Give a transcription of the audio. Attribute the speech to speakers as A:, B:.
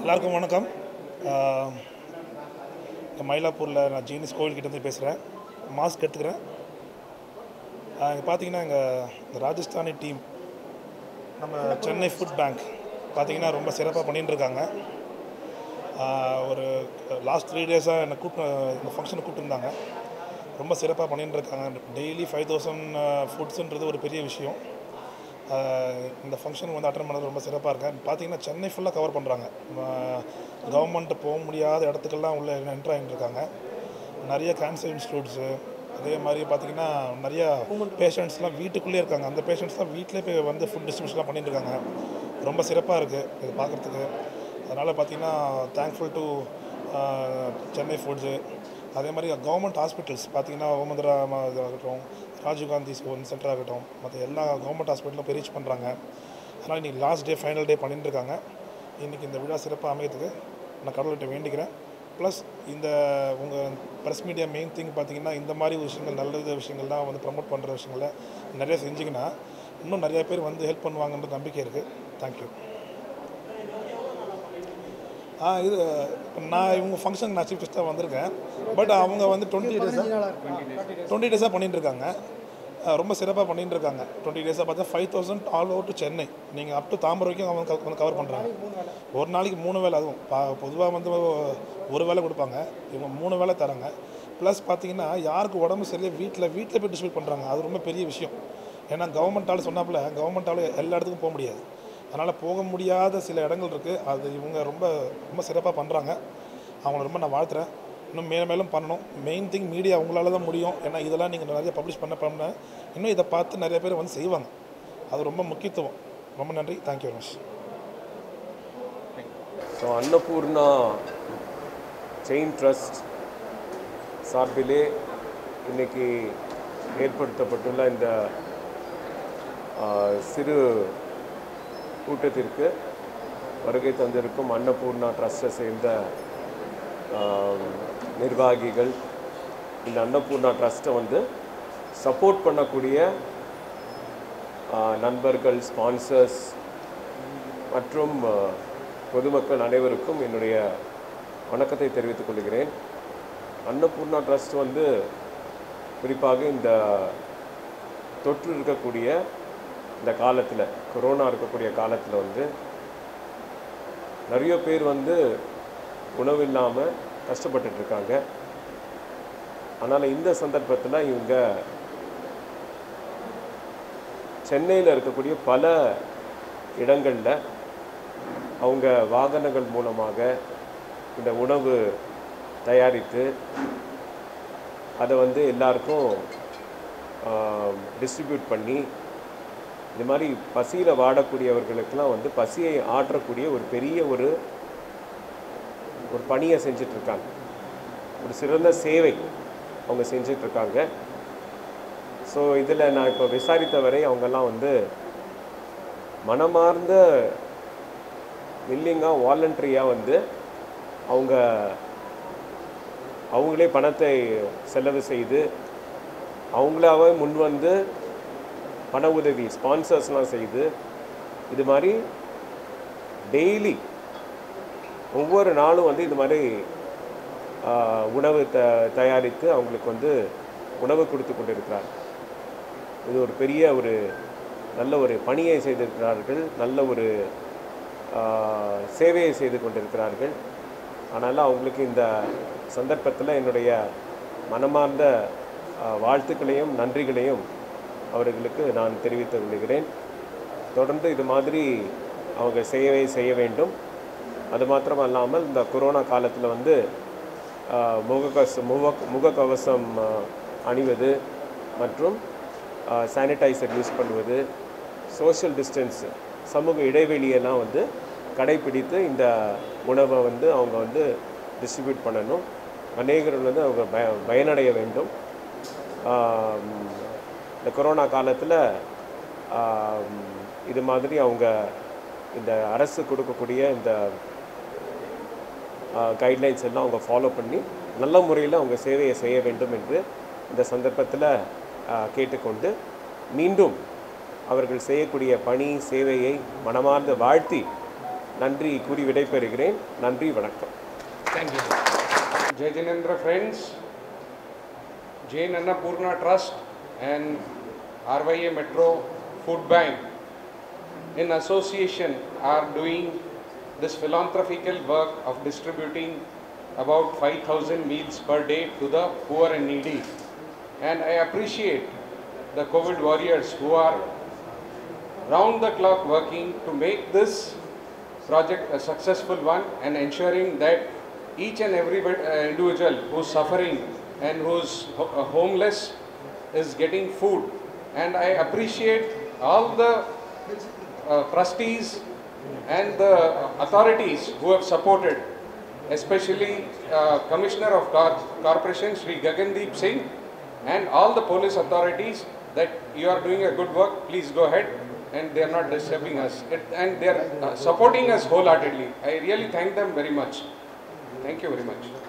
A: எல்லாருக்கும் வணக்கம் ஆஹ் இங்க மயிலாப்பூரில் நான் ஜீனிஸ் கோவில்கிட்டேருந்து பேசுகிறேன் மாஸ்க் எடுத்துக்கிறேன் ஆஹ் இங்க பார்த்தீங்கன்னா எங்கள் இந்த ராஜஸ்தானி டீம் நம்ம சென்னை ஃபுட் பேங்க் பார்த்தீங்கன்னா ரொம்ப சிறப்பாக பண்ணிட்டு இருக்காங்க ஆஹ் ஒரு லாஸ்ட் த்ரீ டேஸாக என்னை கூப்பிட்டு இந்த ஃபங்க்ஷனுக்கு கூப்பிட்டுருந்தாங்க ரொம்ப சிறப்பாக பண்ணிட்டு இருக்காங்க டெய்லி ஃபைவ் தௌசண்ட் ஃபுட்ஸுன்றது ஒரு பெரிய விஷயம் ஆஹ் இந்த ஃபங்க்ஷன் வந்து அட்டன் பண்ணது ரொம்ப சிறப்பாக இருக்கேன் பார்த்தீங்கன்னா சென்னை ஃபுல்லாக கவர் பண்ணுறாங்க கவர்மெண்ட் போக முடியாத இடத்துக்கெல்லாம் உள்ள என்ட்ரு ஆகிட்டு இருக்காங்க நிறைய கேன்சர் இன்ஸ்டியூட்ஸு அதே மாதிரி பார்த்தீங்கன்னா நிறைய பேஷண்ட்ஸ்லாம் வீட்டுக்குள்ளே இருக்காங்க அந்த பேஷண்ட்ஸ்லாம் வீட்டிலே போய் வந்து ஃபுட் டிஸ்ட்ரிபியூஷன்லாம் பண்ணிட்டு இருக்காங்க ரொம்ப சிறப்பாக இருக்குது இது பார்க்குறதுக்கு அதனால் பார்த்தீங்கன்னா தேங்க்ஃபுல் டு சென்னை ஃபுட்ஸு அதே மாதிரி கவர்மெண்ட் ஹாஸ்பிட்டல்ஸ் பார்த்தீங்கன்னா ஓமந்திரா ம- இதாகட்டும் ராஜீவ்காந்தி ஒன் சென்டர் ஆகட்டும் மற்ற எல்லா கவர்மெண்ட் ஹாஸ்பிட்டலும் போய் ரீச் பண்ணுறாங்க அதனால் இன்றைக்கி லாஸ்ட் டே ஃபைனல் டே பண்ணிட்டு இருக்காங்க இன்றைக்கி இந்த விழா சிறப்பாக அமையத்துக்கு நான் கடவுள்கிட்ட வேண்டிக்கிறேன் ப்ளஸ் இந்த உங்கள் ப்ரெஸ் மீடியா மெயின் திங் பார்த்தீங்கன்னா இந்த மாதிரி விஷயங்கள் நல்ல விஷயங்கள்லாம் வந்து ப்ரமோட் பண்ணுற விஷயங்களை நிறைய செஞ்சிங்கன்னா இன்னும் நிறைய பேர் வந்து ஹெல்ப் பண்ணுவாங்கன்ற நம்பிக்கை இருக்குது தேங்க்யூ ஆ இது இப்ப நான் இவங்க ஃபங்க்ஷன் நான் சீஃப் கெஸ்ட்டாக வந்திருக்கேன் பட் அவங்க வந்து டுவெண்ட்டி டேஸாக டுவெண்ட்டி டேஸாக பண்ணிட்டு இருக்காங்க ஆ, ரொம்ப சிறப்பாக பண்ணிட்டு இருக்காங்க டுவெண்ட்டி டேஸாக பார்த்தா five thousand all over to Chennai நீங்கள் அப் டு தாம்பரம் வரைக்கும் அவங்க க- வந்து கவர் பண்ணுறாங்க ஒரு நாளைக்கு மூணு வேளை அதுவும் பொதுவாக வந்து ஒரு வேளை கொடுப்பாங்க இவங்க மூணு வேளை தராங்க ப்ளஸ் பார்த்தீங்கன்னா யாருக்கு உடம்பு சரியில்லை வீட்டில் வீட்டில் போய் டிஸ்ட்ரிபியூட் பண்ணுறாங்க அது ரொம்ப பெரிய விஷயம் ஏன்னா கவர்மெண்ட்டால் சொன்னாப்புல கவர்மெண்ட்டால் எல்லா இடத்துக்கும் போக முடியாது அதனால் போக முடியாத சில இடங்கள் இருக்குது அது இவங்க ரொம்ப ரொம்ப சிறப்பாக பண்ணுறாங்க அவங்கள ரொம்ப நான் வாழ்த்துறேன் இன்னும் மேலும் மேலும் பண்ணணும் மெயின் திங் மீடியா உங்களால் தான் முடியும் ஏன்னா இதெல்லாம் நீங்கள் நிறைய பப்ளிஷ் பண்ண பண்ண இன்னும் இதை பார்த்து நிறைய பேர் வந்து செய்வாங்க அது ரொம்ப முக்கியத்துவம் ரொம்ப நன்றி thank you very much
B: so Annapoorna chain trust சார்பிலே இன்னைக்கு ஏற்படுத்தப்பட்டுள்ள இந்த ஆ, சிறு கூட்டத்திற்கு வருகை தந்திருக்கும் அன்னபூர்ணா ட்ரஸ்ட்டை சேர்ந்த ஆ, நிர்வாகிகள் இந்த அன்னபூர்ணா ட்ரஸ்ட்டை வந்து சப்போர்ட் பண்ணக்கூடிய ஆ, நண்பர்கள் ஸ்பான்சர்ஸ் மற்றும் அஹ், பொதுமக்கள் அனைவருக்கும் என்னுடைய வணக்கத்தை தெரிவித்துக் கொள்கிறேன் அன்னபூர்ணா ட்ரஸ்ட் வந்து குறிப்பாக இந்த தொற்று இருக்கக்கூடிய இந்த காலத்தில் கொரோனா இருக்கக்கூடிய காலத்தில் வந்து நிறைய பேர் வந்து உணவு இல்லாமல் கஷ்டப்பட்டுட்டு இருக்காங்க அதனால் இந்த சந்தர்ப்பத்தில் இவங்க சென்னையில் இருக்கக்கூடிய பல இடங்களில் அவங்க வாகனங்கள் மூலமாக இந்த உணவு தயாரித்து அதை வந்து எல்லாருக்கும் டிஸ்ட்ரிபியூட் பண்ணி இது மாதிரி பசியில் வாடக்கூடியவர்களுக்கெல்லாம் வந்து பசியை ஆற்றக்கூடிய ஒரு பெரிய ஒரு ஒரு பணியை செஞ்சிட்ருக்காங்க ஒரு சிறந்த சேவை அவங்க செஞ்சிட்ருக்காங்க ஸோ இதில் நான் இப்போ விசாரித்த வரை அவங்கெல்லாம் வந்து மனமார்ந்த வில்லிங்காக வாலண்டரியாக வந்து அவங்க அவங்களே பணத்தை செலவு செய்து அவங்களாவே முன் வந்து பண உதவி ஸ்பான்சர்ஸ்லாம் செய்து இது மாதிரி டெய்லி ஒவ்வொரு நாளும் வந்து இது மாதிரி ஆஹ், உணவு த தயாரித்து அவங்களுக்கு வந்து உணவு கொடுத்து கொண்டிருக்கிறார் இது ஒரு பெரிய ஒரு நல்ல ஒரு பணியை செய்திருக்கிறார்கள் நல்ல ஒரு ஆஹ், சேவையை செய்து கொண்டிருக்கிறார்கள் அதனால் அவங்களுக்கு இந்த சந்தர்ப்பத்தில் என்னுடைய மனமார்ந்த ஆஹ், வாழ்த்துக்களையும் நன்றிகளையும் அவர்களுக்கு நான் தெரிவித்துக் கொள்கிறேன் தொடர்ந்து இது மாதிரி அவங்க சேவை செய்ய வேண்டும் அது மாத்திரம் அல்லாமல் இந்த கொரோனா காலத்தில் வந்து ஆஹ், முகக்கவசம் முக முகக்கவசம் ஆஹ், அணிவது மற்றும் சானிடைசர் யூஸ் பண்ணுவது சோஷியல் டிஸ்டன்ஸ் சமூக இடைவெளியெல்லாம் வந்து கடைபிடித்து இந்த உணவை வந்து அவங்க வந்து டிஸ்ட்ரிபியூட் பண்ணணும் அநேகர் வந்து அவங்க பய பயனடைய வேண்டும் ஆம், இந்த கொரோனா காலத்தில் இது மாதிரி அவங்க இந்த அரசு கொடுக்கக்கூடிய இந்த கைட்லைன்ஸ் எல்லாம் அவங்க ஃபாலோ பண்ணி நல்ல முறையில் அவங்க சேவையை செய்ய வேண்டும் என்று இந்த சந்தர்ப்பத்தில் கேட்டுக்கொண்டு மீண்டும் அவர்கள் செய்யக்கூடிய பணி சேவையை மனமார்ந்து வாழ்த்தி நன்றி கூறி விடைபெறுகிறேன் நன்றி வணக்கம்
C: Thank you. Jai Jinendra friends, Jain Annapurna Trust and RYA Metro Food Bank in association are doing this philanthropical work of distributing about 5,000 meals per day to the poor and needy. And I appreciate the COVID warriors who are round the clock working to make this project a successful one and ensuring that each and every bit- uh, individual who's suffering and who's ho- uh, homeless is getting food. And I appreciate all the uh, trustees and the authorities who have supported, especially uh, Commissioner of Cor- Corporation Sri Gagandeep Singh and all the police authorities that you are doing a good work, please go ahead and they are not disturbing us It- and they are uh, supporting us wholeheartedly. I really thank them very much. Thank you very much.